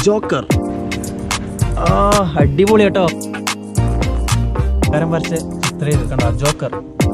Joker ആ അടിപൊളി കേട്ടോ കരം വരച്ച് ചിത്രം ചെയ്ത് കണ്ടോ ജോക്കർ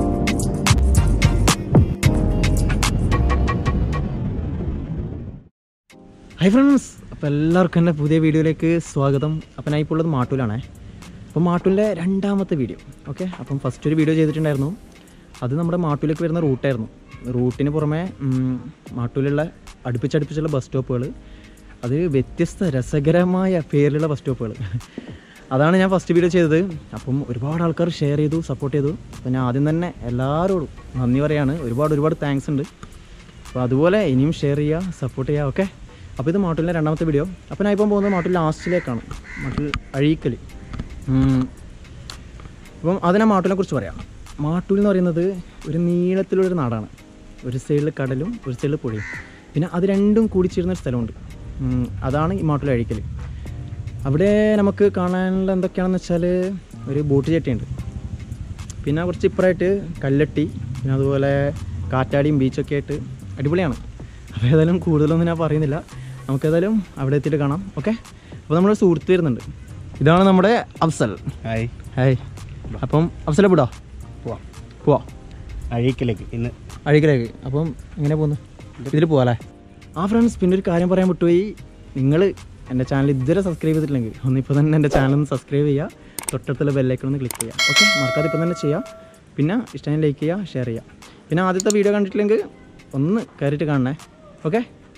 ഹൈ ഫ്രണ്ട്സ് അപ്പോൾ എല്ലാവർക്കും എൻ്റെ പുതിയ വീഡിയോയിലേക്ക് സ്വാഗതം അപ്പം ഞാൻ ഇപ്പോൾ ഉള്ളത് മാട്ടൂലാണേ അപ്പം മാട്ടൂലിൻ്റെ രണ്ടാമത്തെ വീഡിയോ ഓക്കെ അപ്പം ഫസ്റ്റ് ഒരു വീഡിയോ ചെയ്തിട്ടുണ്ടായിരുന്നു അത് നമ്മുടെ മാട്ടൂലേക്ക് വരുന്ന റൂട്ടായിരുന്നു റൂട്ടിന് പുറമെ ഉം, മാട്ടൂലുള്ള അടുപ്പിച്ചടുപ്പിച്ചുള്ള ബസ് സ്റ്റോപ്പുകൾ അത് വ്യത്യസ്ത രസകരമായ പേരിലുള്ള ബസ് സ്റ്റോപ്പുകൾ അതാണ് ഞാൻ ഫസ്റ്റ് വീഡിയോ ചെയ്തത് അപ്പം ഒരുപാട് ആൾക്കാർ ഷെയർ ചെയ്തു സപ്പോർട്ട് ചെയ്തു അപ്പം ഞാൻ ആദ്യം തന്നെ എല്ലാവരോടും നന്ദി പറയാണ് ഒരുപാട് ഒരുപാട് താങ്ക്സ് ഉണ്ട് അപ്പോൾ അതുപോലെ ഇനിയും ഷെയർ ചെയ്യുക സപ്പോർട്ട് ചെയ്യുക ഓക്കെ അപ്പോൾ ഇത് മാട്ടൂലിൻ്റെ രണ്ടാമത്തെ വീഡിയോ അപ്പോൾ ഞാൻ ഇപ്പം പോകുന്നത് മാട്ടൂൽ ലാസ്റ്റിലേക്കാണ് മാട്ടൂൽ അഴീക്കൽ ഉം. അപ്പം അതിനെ മാട്ടൂലിനെ കുറിച്ച് പറയാം മാട്ടൂൽ എന്ന് പറയുന്നത് ഒരു നീളത്തിലുള്ളൊരു നാടാണ് ഒരു സൈഡിൽ കടലും ഒരു സൈഡിൽ പുഴയും പിന്നെ അത് രണ്ടും കൂടിച്ചേരുന്ന ഒരു സ്ഥലമുണ്ട് ഉം. അതാണ് ഈ മാട്ടൂൽ അഴീക്കൽ അവിടെ നമുക്ക് കാണാനുള്ള എന്തൊക്കെയാണെന്ന് വെച്ചാൽ ഒരു ബോട്ട് ചെട്ടിയുണ്ട് പിന്നെ കുറച്ച് ഇപ്പുറമായിട്ട് കല്ലട്ടി പിന്നെ അതുപോലെ കാറ്റാടിയും ബീച്ചൊക്കെ ആയിട്ട് അടിപൊളിയാണ് അപ്പോൾ ഏതായാലും കൂടുതലൊന്നും ഞാൻ പറയുന്നില്ല നമുക്കേതായാലും അവിടെ എത്തിയിട്ട് കാണാം ഓക്കെ അപ്പോൾ നമ്മുടെ സുഹൃത്ത് വരുന്നുണ്ട് ഇതാണ് നമ്മുടെ അഫ്സൽ ഹായ് ഹായ് അപ്പം അഫ്സലെ വിടാ പോവാം പോവാ അഴീക്കലേക്ക് ഇന്ന് അഴീക്കലേക്ക് അപ്പം എങ്ങനെ പോകുന്നു ഇതിൽ പോവാല്ലേ ആ ഫ്രണ്ട്സ് പിന്നെ ഒരു കാര്യം പറയാൻ വിട്ടുപോയി നിങ്ങൾ എൻ്റെ ചാനൽ ഇതുവരെ സബ്സ്ക്രൈബ് ചെയ്തിട്ടില്ലെങ്കിൽ ഒന്ന് ഇപ്പോൾ തന്നെ എൻ്റെ ചാനൽ ഒന്ന് സബ്സ്ക്രൈബ് ചെയ്യുക തൊട്ടടുത്തുള്ള ബെല്ലൈക്കൺ ഒന്ന് ക്ലിക്ക് ചെയ്യുക ഓക്കെ മറക്കാതെ ഇപ്പം തന്നെ ചെയ്യുക പിന്നെ ഇഷ്ടം ലൈക്ക് ചെയ്യുക ഷെയർ ചെയ്യുക പിന്നെ ആദ്യത്തെ വീഡിയോ കണ്ടിട്ടില്ലെങ്കിൽ ഒന്ന് കയറിയിട്ട് കാണണേ ഓക്കെ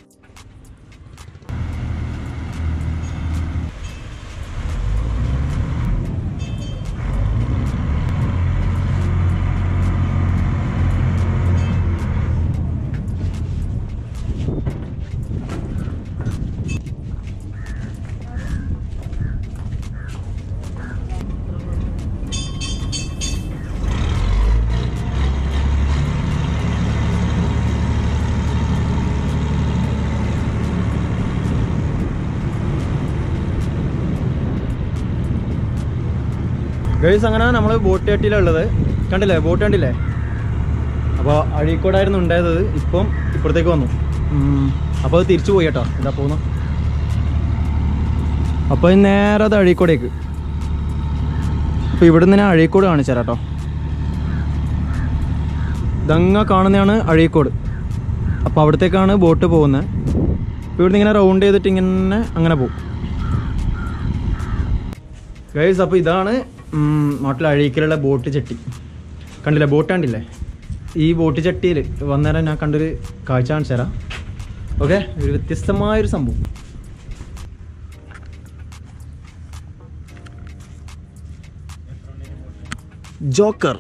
ഗൈസ് അങ്ങനെ നമ്മൾ ബോട്ട് ചട്ടിയിലുള്ളത് കണ്ടില്ലേ ബോട്ട് കണ്ടില്ലേ അപ്പോൾ അഴീക്കോടായിരുന്നു ഉണ്ടായത് ഇപ്പം ഇപ്പുറത്തേക്ക് വന്നു അപ്പോൾ അത് തിരിച്ചു പോയി കേട്ടോ ഇതാ പോകുന്നു അപ്പോൾ ഇത് നേരെ അത് അഴീക്കോടേക്ക് അപ്പോൾ ഇവിടുന്ന് ഞാൻ അഴീക്കോട് കാണിച്ചു തരാം കേട്ടോ ഇതങ്ങ കാണുന്നതാണ് അഴീക്കോട് അപ്പോൾ അവിടത്തേക്കാണ് ബോട്ട് പോകുന്നത് അപ്പോൾ ഇവിടുന്ന് ഇങ്ങനെ റൗണ്ട് ചെയ്തിട്ട് ഇങ്ങനെ അങ്ങനെ പോകും ഗൈസ് അപ്പോൾ ഇതാണ് ഉം, നാട്ടിൽ അഴീക്കലുള്ള ബോട്ട് ചട്ടി കണ്ടില്ലേ ബോട്ട് കണ്ടില്ലേ ഈ ബോട്ട് ചട്ടിയിൽ വന്നേരം ഞാൻ കണ്ടൊരു കാഴ്ച കാണിച്ചു തരാം ഓക്കെ ഒരു വ്യത്യസ്തമായൊരു സംഭവം ജോക്കർ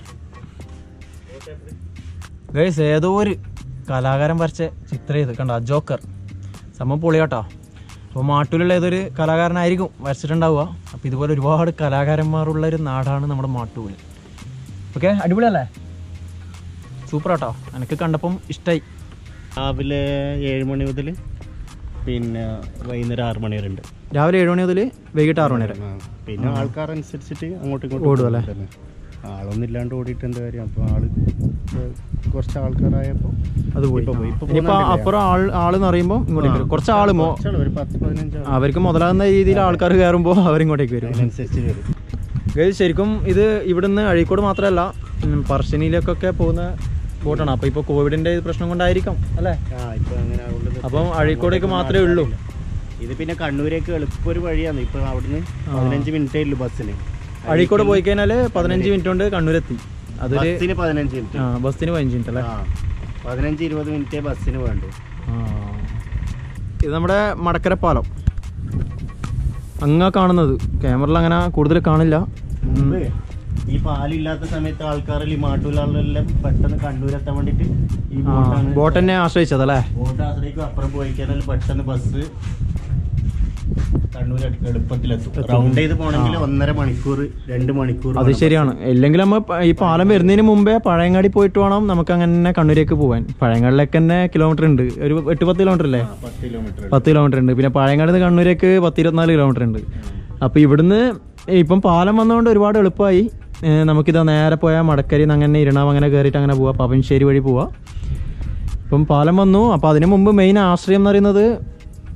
ഗൈസ് ഏതോ ഒരു കലാകാരൻ വരച്ച ചിത്രം ചെയ്ത് കണ്ട ജോക്കർ സംഭവം പൊളിയാട്ടോ അപ്പോൾ മാട്ടൂലുള്ള ഏതൊരു കലാകാരനായിരിക്കും വരച്ചിട്ടുണ്ടാവുക അപ്പോൾ ഇതുപോലെ ഒരുപാട് കലാകാരന്മാരുള്ള ഒരു നാടാണ് നമ്മുടെ മാട്ടൂൽ ഓക്കെ അടിപൊളിയല്ലേ സൂപ്പർ ആട്ടോ എനിക്ക് കണ്ടപ്പം ഇഷ്ടമായി രാവിലെ ഏഴ് മണി മുതൽ പിന്നെ വൈകുന്നേരം ആറ് മണി വരെ ഉണ്ട് രാവിലെ ഏഴ് മണി മുതൽ വൈകിട്ട് ആറ് മണി വരെ ആ, പിന്നെ ആൾക്കാർ അനുസരിച്ചിട്ട് അങ്ങോട്ടും ഓടും ഇങ്ങോട്ടും അല്ലേ? തന്നെ. ആളൊന്നും ഇല്ലാണ്ട് ഓടിയിട്ട് എന്താ കാര്യം അപ്പോൾ ആള് ഏ, കുറച്ച് ആൾക്കാരായപ്പോൾ അത് പോയി ഇപ്പൊ പോയി. ഇപ്പൊ ഇനിയിപ്പോൾ പോകുന്നുണ്ടല്ലേ? അപ്പുറം ആൾ ആളെന്ന് പറയുമ്പോൾ ഇങ്ങോട്ടേക്ക് വരും കുറച്ച് ആൾ മോ കുറച്ചാള് ഒരു പത്ത് പതിനഞ്ച് ആള് അവർക്ക് മുതലാകുന്ന രീതിയിൽ ആൾക്കാർ കയറുമ്പോൾ അവരിങ്ങോട്ടേക്ക് വരും അതിനനുസരിച്ച് വരും ഗൈസ് ശരിക്കും ഇത് ഇവിടുന്ന് അഴീക്കോട് മാത്രമല്ല ഉം, പറശ്ശിനിയിലേക്കൊക്കെ പോകുന്ന ബോട്ടാണ് അപ്പോൾ ഇപ്പോൾ കോവിഡിൻ്റെ പ്രശ്നം കൊണ്ടായിരിക്കാം അല്ലേ ആ ഇപ്പൊ അങ്ങനെ അതുകൊണ്ട് അപ്പം അഴീക്കോടേക്ക് മാത്രമേ ഉള്ളൂ ഇത് പിന്നെ കണ്ണൂരേക്ക് എളുപ്പം ഒരു വഴിയാണ് ഇപ്പൊ അവിടുന്ന് പതിനഞ്ച് മിനിറ്റേ ഉള്ളൂ ബസ്സിന് അഴീക്കോട് പോയി കഴിഞ്ഞാൽ പതിനഞ്ച് മിനിറ്റ് കൊണ്ട് കണ്ണൂരെത്തി അതൊരു ബസ്സിന് പതിനഞ്ച് മിനിറ്റ് ആ ബസ്സിന് പതിനഞ്ച് മിനിറ്റ് അല്ലേ ആ പതിനഞ്ച് ഇരുപത് മിനിറ്റേ ബസ്സിന് വേണ്ടു ആ. ഇത് നമ്മുടെ മടക്കരപ്പാലം അങ്ങ കാണുന്നത് ക്യാമറയിൽ അങ്ങനെ കൂടുതൽ കാണില്ല മുമ്പ് ഈ പാലില്ലാത്ത സമയത്ത് ആൾക്കാരിൽ ഈ മാട്ടൂലാളെല്ലാം പെട്ടെന്ന് കണ്ണൂരെത്താൻ വേണ്ടിട്ട് ഈ ബോട്ടാണ് ബോട്ട് തന്നെ ആശ്രയിച്ചതല്ലേ ബോട്ട് ആശ്രയിക്കും അപ്പുറം പോയി കഴിഞ്ഞാൽ പെട്ടെന്ന് ബസ് കണ്ണൂർ എളുപ്പത്തിലെത്തും റൗണ്ട് ചെയ്ത് പോകണമെങ്കിൽ ഒന്നര മണിക്കൂർ രണ്ട് മണിക്കൂർ അത് ശരിയാണ് ഇല്ലെങ്കിൽ നമ്മൾ പ- ഈ പാലം വരുന്നതിന് മുമ്പേ പഴയങ്ങാടി പോയിട്ട് വേണം നമുക്ക് അങ്ങനെ കണ്ണൂരേക്ക് പോകാൻ പഴയങ്ങാടിലേക്ക് തന്നെ കിലോമീറ്റർ ഉണ്ട് ഒരു എട്ട് പത്ത് കിലോമീറ്റർ അല്ലേ പത്ത് കിലോമീറ്റർ പത്ത് കിലോമീറ്റർ ഉണ്ട് പിന്നെ പഴയങ്ങാടി നിന്ന് കണ്ണൂരേക്ക് പത്ത് ഇരുപത്തിനാല് കിലോമീറ്റർ ഉണ്ട് അപ്പോൾ ഇവിടുന്ന് ഇപ്പം പാലം വന്നതുകൊണ്ട് ഒരുപാട് എളുപ്പമായി ഏഹ് നമുക്കിതാ നേരെ പോയാൽ മടക്കരി അങ്ങനെ ഇരണാവ് അങ്ങനെ കയറിയിട്ട് അങ്ങനെ പോവാം പാപ്പൻശ്ശേരി വഴി പോവാം ഇപ്പം പാലം വന്നു അപ്പോൾ അതിന് മുമ്പ് മെയിൻ ആശ്രയം എന്ന് പറയുന്നത്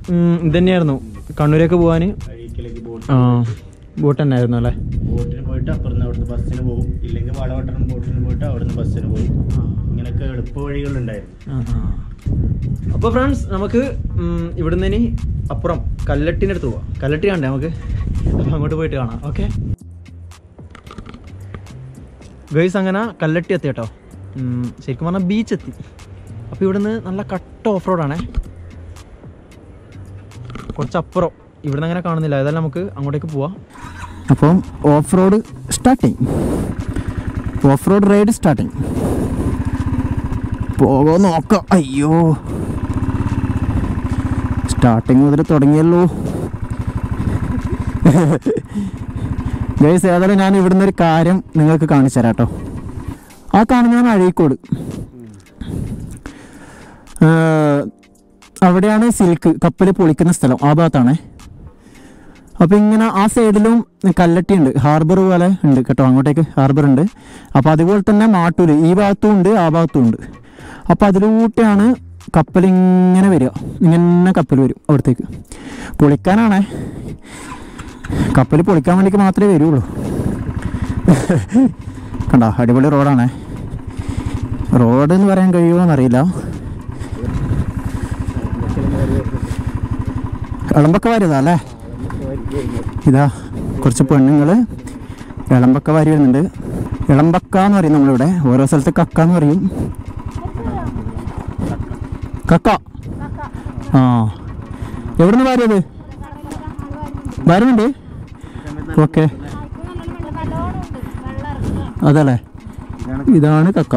ഇത് തന്നെയായിരുന്നു കണ്ണൂരേക്ക് പോകാൻ അഴീക്കലേക്ക് ബോട്ട് ആ ബോട്ട് തന്നെ ആയിരുന്നു അല്ലേ ബോട്ടിന് പോയിട്ട് അപ്പുറത്ത് അവിടുന്ന് ബസ്സിന് പോകും ഇല്ലെങ്കിൽ വളവട്ടണം ബോട്ടിന് പോയിട്ട് അവിടുന്ന് ബസ്സിന് പോകും ഇങ്ങനെയൊക്കെ എളുപ്പ വഴികളുണ്ടായിരുന്നു അപ്പോൾ ഫ്രണ്ട്സ് നമുക്ക് ഉം, ഇവിടുന്ന് ഇനി അപ്പുറം കല്ലട്ടിൻ്റെ അടുത്ത് പോവാം കല്ലട്ടി കണ്ടേ നമുക്ക് അപ്പോൾ അങ്ങോട്ട് പോയിട്ട് കാണാം ഓക്കെ ഗൈസ് അങ്ങനെ കല്ലട്ടി എത്തി കേട്ടോ ഉം, ശരിക്കും പറഞ്ഞാൽ ബീച്ച് എത്തി അപ്പോൾ ഇവിടുന്ന് നല്ല കട്ട ഓഫ് റോഡാണേ കുറച്ചപ്പുറം ഇവിടുന്ന് അങ്ങനെ കാണുന്നില്ല ഏതായാലും നമുക്ക് അങ്ങോട്ടേക്ക് പോവാം അപ്പം off road starting off road ride starting പോകോ നോക്കാം അയ്യോ സ്റ്റാർട്ടിങ് മുതൽ തുടങ്ങിയല്ലോ ഗൈസ് ഏതായാലും ഞാൻ ഇവിടുന്ന് ഒരു കാര്യം നിങ്ങൾക്ക് കാണിച്ചു തരാം കേട്ടോ ആ കാണുന്നതാണ് അഴീക്കോട് ഏർ, അവിടെയാണ് സിൽക്ക് കപ്പൽ പൊളിക്കുന്ന സ്ഥലം ആ ഭാഗത്താണേ അപ്പോൾ ഇങ്ങനെ ആ സൈഡിലും കല്ലട്ടി ഉണ്ട് ഹാർബർ പോലെ ഉണ്ട് കേട്ടോ അങ്ങോട്ടേക്ക് ഹാർബർ ഉണ്ട് അപ്പോൾ അതുപോലെ തന്നെ മാട്ടൂര് ഈ ഭാഗത്തും ഉണ്ട് ആ ഭാഗത്തും ഉണ്ട് അപ്പോൾ അതിലൂടെയാണ് കപ്പൽ ഇങ്ങനെ വരിക ഇങ്ങനെ കപ്പൽ വരും അവിടത്തേക്ക് പൊളിക്കാനാണേ കപ്പൽ പൊളിക്കാൻ വേണ്ടിക്ക് മാത്രമേ വരുള്ളൂ കണ്ടോ അടിപൊളി റോഡാണേ റോഡ് എന്ന് പറയാൻ കഴിയുമോ എന്നറിയില്ല ഇളമ്പൊക്കെ വരുന്നതാ അല്ലേ ഇതാ കുറച്ച് പെണ്ണുങ്ങൾ ഇളമ്പക്ക വാരി വരുന്നുണ്ട് ഇളമ്പക്ക എന്ന് പറയും നമ്മളിവിടെ ഓരോ സ്ഥലത്ത് കക്ക എന്ന് പറയും കക്ക ആ എവിടുന്ന് വാരിയത് വരുന്നുണ്ട് ഓക്കെ അതല്ലേ ഇതാണ് കക്ക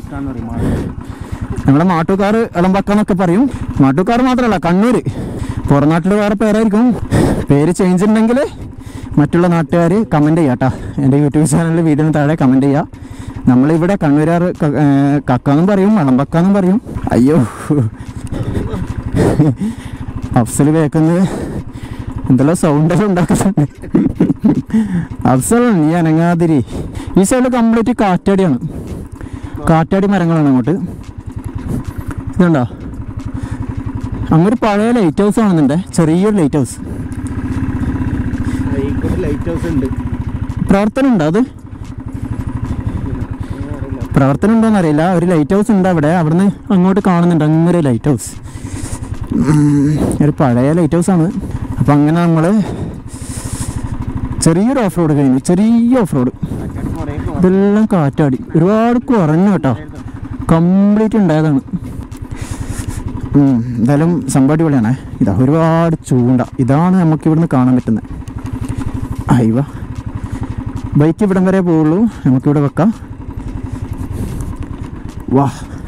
നമ്മളെ മാട്ടുകാർ ഇളമ്പക്ക എന്നൊക്കെ പറയും മാട്ടുകാർ മാത്രമല്ല കണ്ണൂര് പുറം നാട്ടിൽ വേറെ പേരായിരിക്കും പേര് ചേഞ്ച് ഉണ്ടെങ്കിൽ മറ്റുള്ള നാട്ടുകാർ കമൻറ്റ് ചെയ്യാം കേട്ടോ എൻ്റെ യൂട്യൂബ് ചാനലിൽ വീഡിയോന് താഴെ കമൻറ്റ് ചെയ്യുക നമ്മളിവിടെ കണ്ണൂരാർ ക- ഏ, കക്കാന്നും പറയും ഇളമ്പക്കാന്നും പറയും അയ്യോ അഫ്സൽ കേൾക്കുന്നത് എന്തെല്ലാം സൗണ്ടെല്ലാം ഉണ്ടാക്കുന്നുണ്ട് അഫ്സൽ നീ അനങ്ങാതിരി ഈ സൈഡിൽ കംപ്ലീറ്റ് കാറ്റാടിയാണ് കാറ്റാടി മരങ്ങളാണ് അങ്ങോട്ട് ഇതുണ്ടോ അങ്ങൊരു പഴയ ലൈറ്റ് ഹൗസ് കാണുന്നുണ്ട് ചെറിയൊരു light house Azhikode light house ഉണ്ട് പ്രവർത്തനം ഉണ്ടോ അത് പ്രവർത്തനം ഉണ്ടോന്ന് അറിയില്ല ഒരു ലൈറ്റ് ഹൗസ് ഉണ്ട് അവിടെ അവിടുന്ന് അങ്ങോട്ട് കാണുന്നുണ്ട് അങ്ങനെ ലൈറ്റ് ഹൗസ് ഉം, ഒരു പഴയ ലൈറ്റ് ഹൗസ് ആണ് അപ്പം അങ്ങനെ നമ്മൾ ചെറിയൊരു ഓഫ് റോഡ് കഴിഞ്ഞു ചെറിയ ഓഫ് റോഡ് ഇതെല്ലാം കാറ്റാടി ഒരുപാട് കുറഞ്ഞു കേട്ടോ കംപ്ലീറ്റ് ഉണ്ടായതാണ് ഉം, എന്തായാലും സംഭവം അടിപൊളിയാണേ ഇതാ ഒരുപാട് ചൂണ്ട ഇതാണ് നമുക്ക് ഇവിടുന്ന് കാണാൻ പറ്റുന്നത് അയവ ബൈക്ക് ഇവിടം വരെ പോവുള്ളൂ നമുക്കിവിടെ വെക്കാം വാ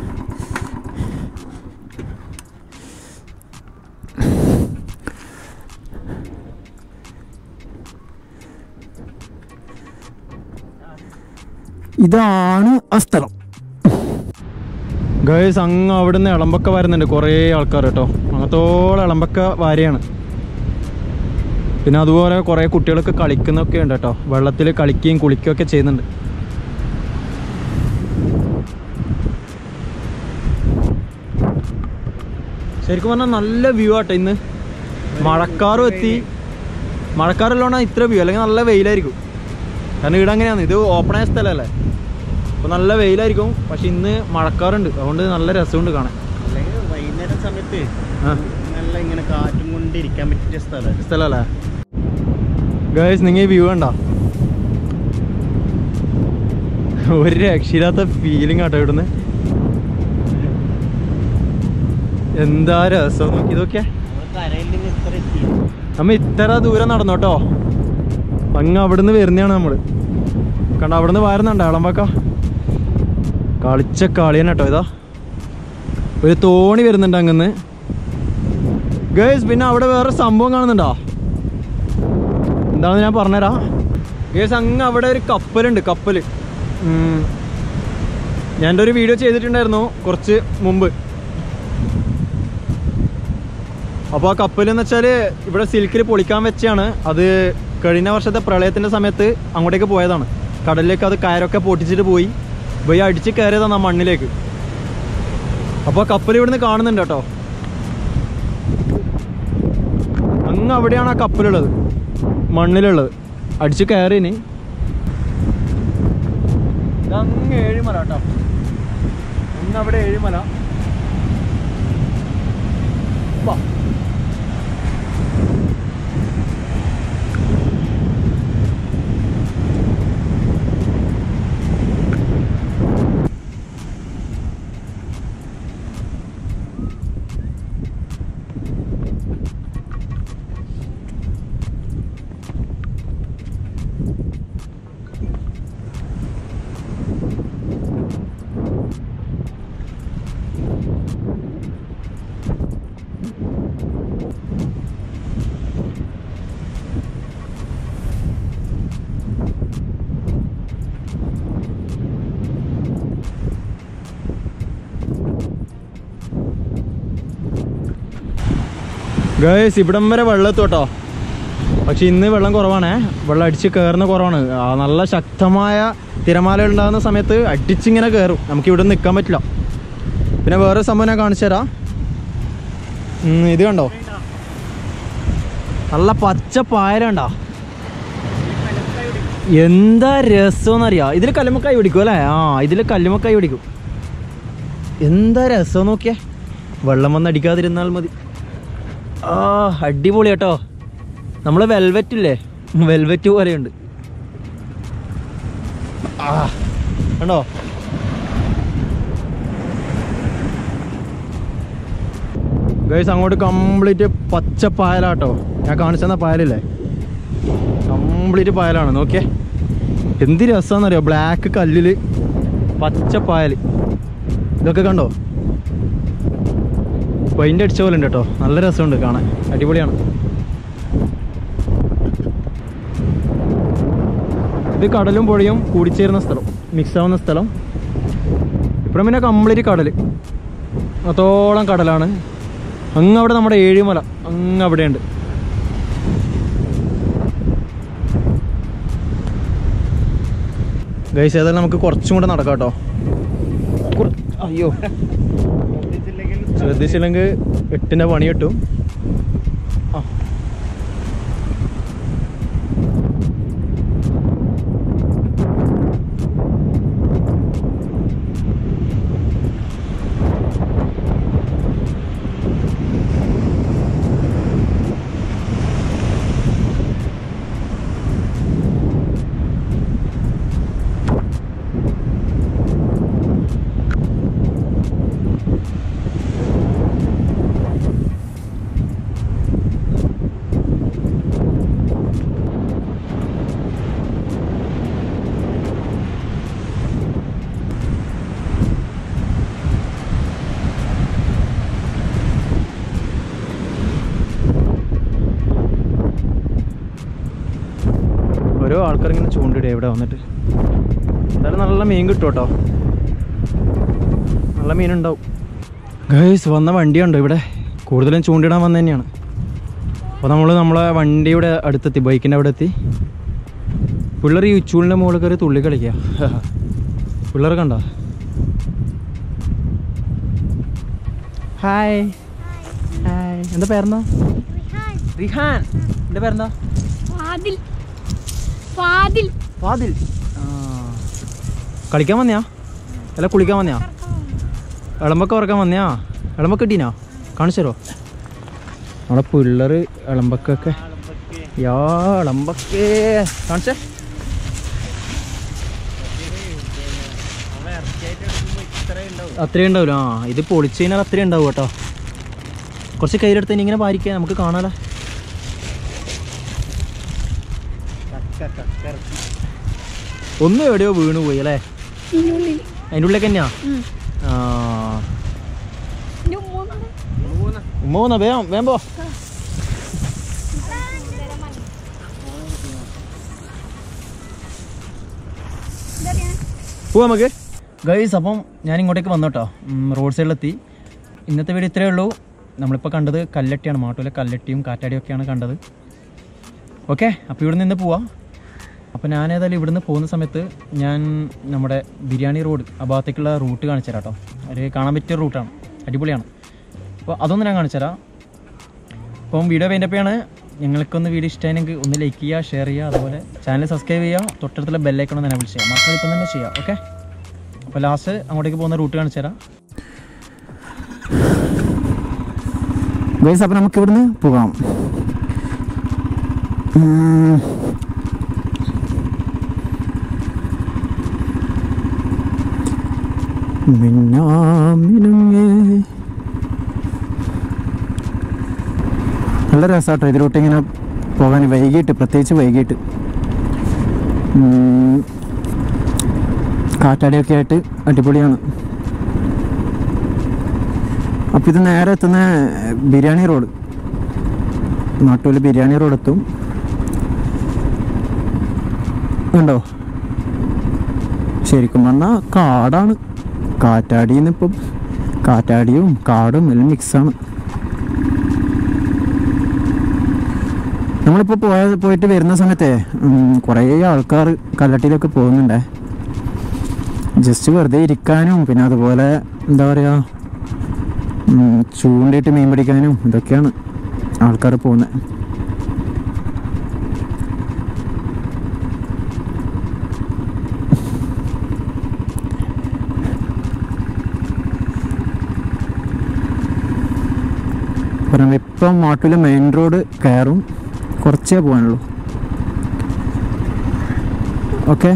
ഇതാണ് ആ സ്ഥലം ഗൈസ് അങ്ങ് അവിടുന്ന് ഇളമ്പക്ക വരുന്നുണ്ട് കുറേ ആൾക്കാർ കേട്ടോ അങ്ങത്തോളം ഇളമ്പക്ക വാരിയാണ് പിന്നെ അതുപോലെ കുറേ കുട്ടികളൊക്കെ കളിക്കുന്നൊക്കെ ഉണ്ട് കേട്ടോ വെള്ളത്തിൽ കളിക്കുകയും കുളിക്കുകയും ഒക്കെ ചെയ്യുന്നുണ്ട് ശരിക്കും പറഞ്ഞാൽ നല്ല വ്യൂ ആട്ടോ ഇന്ന് മഴക്കാറും എത്തി മഴക്കാറുള്ളതുകൊണ്ടാണ് ഇത്ര വ്യൂ അല്ലെങ്കിൽ നല്ല വെയിലായിരിക്കും കാരണം ഇവിടെ അങ്ങനെയാണ് ഇത് ഓപ്പൺ ആയ സ്ഥലമല്ലേ അപ്പോൾ നല്ല വെയിലായിരിക്കും പക്ഷെ ഇന്ന് മഴക്കാറുണ്ട് അതുകൊണ്ട് നല്ല രസമുണ്ട് കാണാൻ അല്ലെങ്കിൽ വൈകുന്നേരം സമയത്ത് ആ നല്ല ഇങ്ങനെ കാറ്റും കൊണ്ട് ഇരിക്കാൻ പറ്റിയ സ്ഥലം സ്ഥലമല്ലേ ഗേഴ്സ് നിങ്ങൾ വ്യൂ കണ്ട ഒരു രക്ഷയില്ലാത്ത ഫീലിംഗ് ആട്ടോ ഇവിടുന്ന് എന്താ രസം നോക്കി ഇതൊക്കെ കരയിൽ നിന്ന് ഇത്ര എത്തി നമ്മ ഇത്ര ദൂരം നടന്നു കേട്ടോ അങ്ങ് അവിടുന്ന് വരുന്നതാണ് നമ്മള് കണ്ട അവിടുന്ന് വരുന്നുണ്ട് ഇളമ്പക്ക കളിച്ച കളിയാണ് കേട്ടോ ഇതാ ഒരു തോണി വരുന്നുണ്ട് അങ്ങന്ന് ഗേഴ്സ് പിന്നെ അവിടെ വേറെ സംഭവം കാണുന്നുണ്ടോ എന്താണെന്ന് ഞാൻ പറഞ്ഞുതരാം ഗേഴ്സ് അങ്ങ് അവിടെ ഒരു കപ്പലുണ്ട് കപ്പൽ ഞാൻ എൻ്റെ ഒരു വീഡിയോ ചെയ്തിട്ടുണ്ടായിരുന്നു കുറച്ച് മുമ്പ് അപ്പോൾ ആ കപ്പൽ എന്ന് വെച്ചാൽ ഇവിടെ സിൽക്കിൽ പൊളിക്കാൻ വെച്ചാണ് അത് കഴിഞ്ഞ വർഷത്തെ പ്രളയത്തിൻ്റെ സമയത്ത് അങ്ങോട്ടേക്ക് പോയതാണ് കടലിലേക്ക് അത് കയറൊക്കെ പൊട്ടിച്ചിട്ട് പോയി പോയി അടിച്ച് കയറിയതാണ് ആ മണ്ണിലേക്ക് അപ്പോൾ കപ്പൽ ഇവിടുന്ന് കാണുന്നുണ്ട് കേട്ടോ അങ്ങ് അവിടെയാണ് ആ കപ്പലുള്ളത് മണ്ണിലുള്ളത് അടിച്ച് കയറിന് അങ്ങ് ഏഴിമല കേട്ടോ അങ്ങ് അവിടെ ഏഴിമല വാ ഗേസ് ഇവിടം വരെ വെള്ളം എത്തോട്ടോ പക്ഷെ ഇന്ന് വെള്ളം കുറവാണേ വെള്ളം അടിച്ച് കയറുന്ന കുറവാണ് ആ നല്ല ശക്തമായ തിരമാല ഉണ്ടാകുന്ന സമയത്ത് അടിച്ചിങ്ങനെ കയറും നമുക്ക് ഇവിടെ നിൽക്കാൻ പറ്റില്ല പിന്നെ വേറെ സംഭവം ഞാൻ കാണിച്ചു തരാം ഉം, ഇത് കണ്ടോ നല്ല പച്ച പായല കണ്ടോ എന്താ രസമെന്നറിയാം ഇതിൽ കല്ലുമക്കായി പിടിക്കും അല്ലേ ആ ഇതിൽ കല്ലുമക്കായി പിടിക്കും എന്താ രസം നോക്കിയേ വെള്ളം വന്ന് അടിക്കാതിരുന്നാൽ മതി ആ അടിപൊളി കേട്ടോ നമ്മളെ വെൽവെറ്റ് ഇല്ലേ വെൽവെറ്റ് പോലെയുണ്ട് ആ കണ്ടോ ഗൈസ് അങ്ങോട്ട് കംപ്ലീറ്റ് പച്ച പായലാട്ടോ ഞാൻ കാണിച്ചെന്ന പായലില്ലേ കംപ്ലീറ്റ് പായലാണ് നോക്കിയേ എന്ത് രസമാണെന്നറിയോ ബ്ലാക്ക് കല്ലില് പച്ച പായൽ ഇതൊക്കെ കണ്ടോ പെയിന്റ് അടിച്ച പോലെ ഉണ്ട് കേട്ടോ നല്ല രസമുണ്ട് കാണാൻ അടിപൊളിയാണ് ഇത് കടലും പുഴയും കൂടിച്ചേരുന്ന സ്ഥലം മിക്സ് ആവുന്ന സ്ഥലം ഇപ്പം പിന്നെ കംപ്ലീറ്റ് കടൽ അത്തോളം കടലാണ് അങ്ങ് അവിടെ നമ്മുടെ ഏഴിമല അങ്ങ് അവിടെയുണ്ട് ഗൈസ് ഏതായാലും നമുക്ക് കുറച്ചും കൂടെ നടക്കാം കേട്ടോ കുറ- അയ്യോ ശ്രദ്ധിച്ചില്ലെങ്കിൽ എട്ടിൻ്റെ പണി കിട്ടും ആ ഓരോ ആൾക്കാർ ഇങ്ങനെ ചൂണ്ടിടുക ഇവിടെ വന്നിട്ട് എന്തായാലും നല്ല മീൻ കിട്ടും കേട്ടോ നല്ല മീനുണ്ടാവും ഗൈസ് വന്ന വണ്ടിയുണ്ടോ ഇവിടെ കൂടുതലും ചൂണ്ടിടാൻ വന്ന തന്നെയാണ് അപ്പോൾ നമ്മൾ നമ്മളെ വണ്ടിയുടെ അടുത്തെത്തി ബൈക്കിൻ്റെ അവിടെ എത്തി പിള്ളേർ ഈ ഉച്ചൂളിൻ്റെ മുകളിൽ കയറി തുള്ളി കളിക്കുക പിള്ളേർ കണ്ടോ ഹായ് ഹായ് എന്താ പേരെന്താ റിഹാൻ എൻ്റെ പേരെന്താ ഫാദിൽ ഫാദിൽ വാതിൽ ആ. കളിക്കാൻ വന്നയാ അല്ല കുളിക്കാൻ വന്നയാ ഇളമ്പൊക്കെ ഉറക്കാൻ വന്നയാ ഇളമ്പൊക്കെ കിട്ടീനാ കാണിച്ചു തരുമോ നമ്മുടെ പിള്ളേർ ഇളമ്പക്കൊക്കെ യാ ഇളമ്പൊക്കെ കാണിച്ചേ അത്രയും ഉണ്ടാവില്ല ആ ഇത് പൊളിച്ചു കഴിഞ്ഞാൽ അത്രയും ഉണ്ടാവും കേട്ടോ കുറച്ച് കയ്യിലെടുത്ത് ഇനി ഇങ്ങനെ പാരിക്കുക നമുക്ക് കാണാലോ ഒന്നും എവിടെയോ വീണു പോയി അല്ലേ ഇതിനുള്ളിൽ അതിൻ്റെ ഉള്ളിലേക്ക് തന്നെയാ ഉം. ആ ഇതിന്റെ മൂന്നാണ്. ഉമ്മ പോന്നാ വേഗം വേഗം പോ ഇതറിയാം. പോവാ നമുക്ക് ഗൈസ് അപ്പം ഞാൻ ഇങ്ങോട്ടേക്ക് വന്നു കേട്ടോ റോഡ് സൈഡിലെത്തി ഇന്നത്തെ വീഡിയോ ഇത്രയേ ഉള്ളൂ നമ്മളിപ്പോൾ കണ്ടത് കല്ലട്ടിയാണ് മാട്ടൂലെ കല്ലട്ടിയും കാറ്റാടിയും ഒക്കെയാണ് കണ്ടത് ഓക്കെ അപ്പോൾ ഇവിടെ നിന്ന് പോവാം അപ്പോൾ ഞാൻ ഏതായാലും ഇവിടുന്ന് പോകുന്ന സമയത്ത് ഞാൻ നമ്മുടെ ബിരിയാണി റോഡ് ആ ഭാഗത്തേക്കുള്ള റൂട്ട് കാണിച്ചു തരാം കേട്ടോ ഒരു കാണാൻ പറ്റിയ റൂട്ടാണ് അടിപൊളിയാണ് അപ്പോൾ അതൊന്നും ഞാൻ കാണിച്ചു തരാം അപ്പം വീഡിയോ പെയിൻ്റപ്പ് ചെയ്യാണ് ഞങ്ങൾക്കൊന്ന് വീഡിയോ ഇഷ്ടമായെങ്കിൽ ഒന്ന് ലൈക്ക് ചെയ്യുക ഷെയർ ചെയ്യുക അതുപോലെ ചാനൽ സബ്സ്ക്രൈബ് ചെയ്യുക തൊട്ടടുത്തുള്ള ബെല്ലൈക്കണം തന്നെ വിളിച്ച് ചെയ്യാം മക്കൾ ഇപ്പം തന്നെ ചെയ്യാം ഓക്കെ അപ്പോൾ ലാസ്റ്റ് അങ്ങോട്ടേക്ക് പോകുന്ന റൂട്ട് കാണിച്ചു തരാം ഗൈസ് അപ്പം നമുക്ക് ഇവിടുന്ന് പോകാം ഉം. മിന്നാമിനുങ്ങേ. നല്ല രസമാട്ടോ ഇതിലോട്ട് ഇങ്ങനെ പോകാൻ വൈകിട്ട് പ്രത്യേകിച്ച് വൈകിട്ട് ഉം. കാറ്റാടിയൊക്കെ ആയിട്ട് അടിപൊളിയാണ് അപ്പം ഇത് നേരെ എത്തുന്ന ബിരിയാണി റോഡ് നാട്ടൂര് ബിരിയാണി റോഡ് എത്തും ഉണ്ടോ ശരിക്കും പറഞ്ഞാൽ കാടാണ് കാറ്റാടിന്ന് ഇപ്പം കാറ്റാടിയും കാടും എല്ലാം മിക്സാണ് നമ്മളിപ്പോൾ പോയ പോയിട്ട് വരുന്ന സമയത്തെ കുറേ ആൾക്കാർ കല്ലട്ടിയിലൊക്കെ പോകുന്നുണ്ടേ ജസ്റ്റ് വെറുതെ ഇരിക്കാനും പിന്നെ അതുപോലെ എന്താ പറയുക ഉം, ചൂണ്ടയിട്ട് മീൻ പിടിക്കാനും ഇതൊക്കെയാണ് ആൾക്കാർ പോകുന്നത് പറയുമ്പോൾ ഇപ്പം മാട്ടൂലെ മെയിൻ റോഡ് കയറും കുറച്ചേ പോകാനുള്ളൂ ഓക്കെ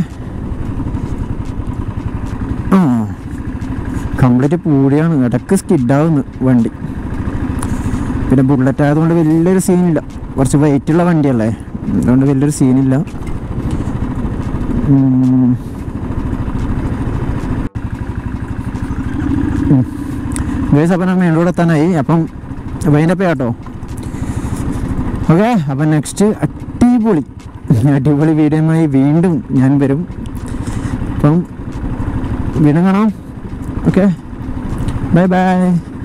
ആ കംപ്ലീറ്റ് പൂടിയാണ് ഇടയ്ക്ക് സ്കിഡാവുന്നു വണ്ടി പിന്നെ ബുള്ളറ്റ് ആയതുകൊണ്ട് വലിയൊരു സീനില്ല കുറച്ച് weight ഉള്ള വണ്ടിയല്ലേ അതുകൊണ്ട് വലിയൊരു സീനില്ല ഗേസ് അപ്പം ഞാൻ മെയിൻ റോഡ് എത്താനായി അപ്പം വൈൻഡപ്പ് കേട്ടോ ഓക്കെ അപ്പം നെക്സ്റ്റ് അടിപൊളി അടിപൊളി വീഡിയോയുമായി വീണ്ടും ഞാൻ വരും അപ്പം വീണ്ടും കാണാം ഓക്കെ ബൈ ബൈ